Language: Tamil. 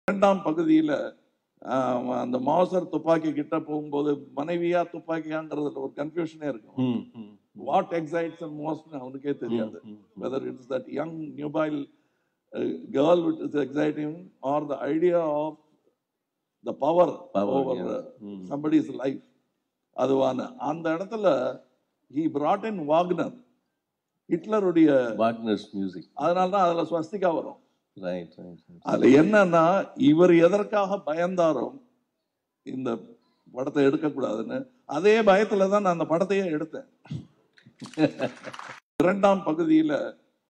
இரண்டாம் பகுதியில ஆஹ், அந்த மௌசர் துப்பாக்கி கிட்ட போகும்போது மனைவியா துப்பாக்கியாங்கிறதுல ஒரு கன்ஃபியூஷனே இருக்கும் ம், ம், வாட் எக்ஸைட்ஸ் அண்ட் மோஸ்ட் அவனுக்கே தெரியாது hmm, hmm. Whether it's that young nubile girl with is exciting or the idea of the power Power, over yes. Hmm. somebody's life அதுவான அந்த இடத்துல ஹி brought in வாக்னர் ஹிட்லருடைய வாக்னர்ஸ் மியூசிக் அதனால தான் அதுல ஸ்வஸ்திகா வரும் ரைட் ரைட் அதுல என்னன்னா இவர் எதற்காக பயந்தாரோ இந்த படத்தை எடுக்கக்கூடாதுன்னு அதே பயத்துல தான் நான் அந்த படத்தையே எடுத்தேன் இரண்டாம் பகுதியில